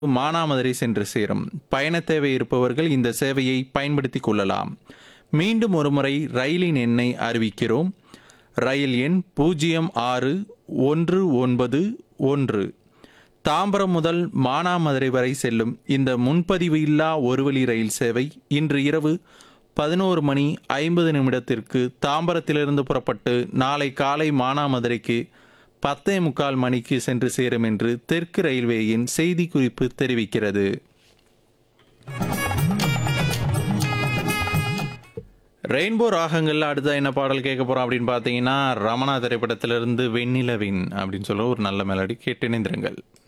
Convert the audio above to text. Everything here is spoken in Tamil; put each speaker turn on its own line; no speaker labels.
மானாமதுரை சென்று சேரும் பயண தேவை இருப்பவர்கள் இந்த சேவையை பயன்படுத்திக் கொள்ளலாம் மீண்டும் ஒருமுறை ரயிலின் எண்ணை அறிவிக்கிறோம் ரயில் எண் பூஜ்ஜியம் ஆறு ஒன்று ஒன்பது ஒன்று தாம்பரம் முதல் மானாமதுரை வரை செல்லும் இந்த முன்பதிவு இல்லா ஒருவழி ரயில் சேவை இன்று இரவு பதினோரு மணி ஐம்பது நிமிடத்திற்கு தாம்பரத்திலிருந்து புறப்பட்டு நாளை காலை மானாமதுரைக்கு பத்தே முக்கால் மணிக்கு சென்று சேரும் என்று தெற்கு ரயில்வேயின் செய்திக்குறிப்பு தெரிவிக்கிறது ரெயின்போ ராகங்கள்ல அடுத்த என்ன பாடல் கேட்க போறோம் அப்படின்னு பார்த்தீங்கன்னா ரமணா திரைப்படத்திலிருந்து வெண்ணிலவின் அப்படின்னு சொல்ல ஒரு நல்ல மெலடி கேட்டு இணைந்திருங்கள்